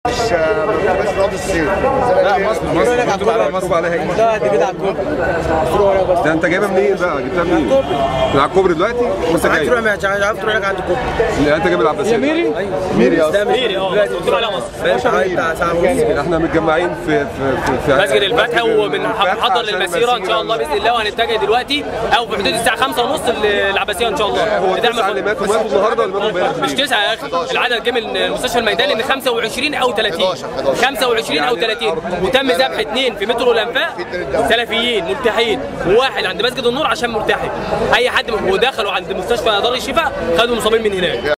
مش بس رياض الصيف لا مصر مصر مكتوب عليها مصر عليها ايه ده قد كده على الكوبري صورة ورا بس ده انت جايبها منين بقى جبتها منين من على الكوبري دلوقتي لسه عايز تروح جاي مش عارف تروح هناك عند الكوبري اللي انت جايب العباسيه ميري ميري ده اصلا ميري اه مكتوب عليها مصر بقى حوالي بتاع ساعة ونص احنا متجمعين في في في, في مسجد الفتح وبنحضر الفتح عشان للمسيره ان شاء الله باذن الله وهنتجه دلوقتي او في حدود الساعه 5 ونص العباسيه ان شاء الله هو بتعمل التسعه اللي ماتوا ماتوا النهارده ولا ماتوا امبارح مش تسعه يا اخي العدد جه من المستشفى الميداني ان 25 او 30 25 او 30 وتم ذبح اثنين في مترو الانفاق سلفيين ملتحين وواحد عند مسجد النور عشان ملتحي اي حد ودخلوا عند مستشفى دار الشفاء خدوا مصابين من هناك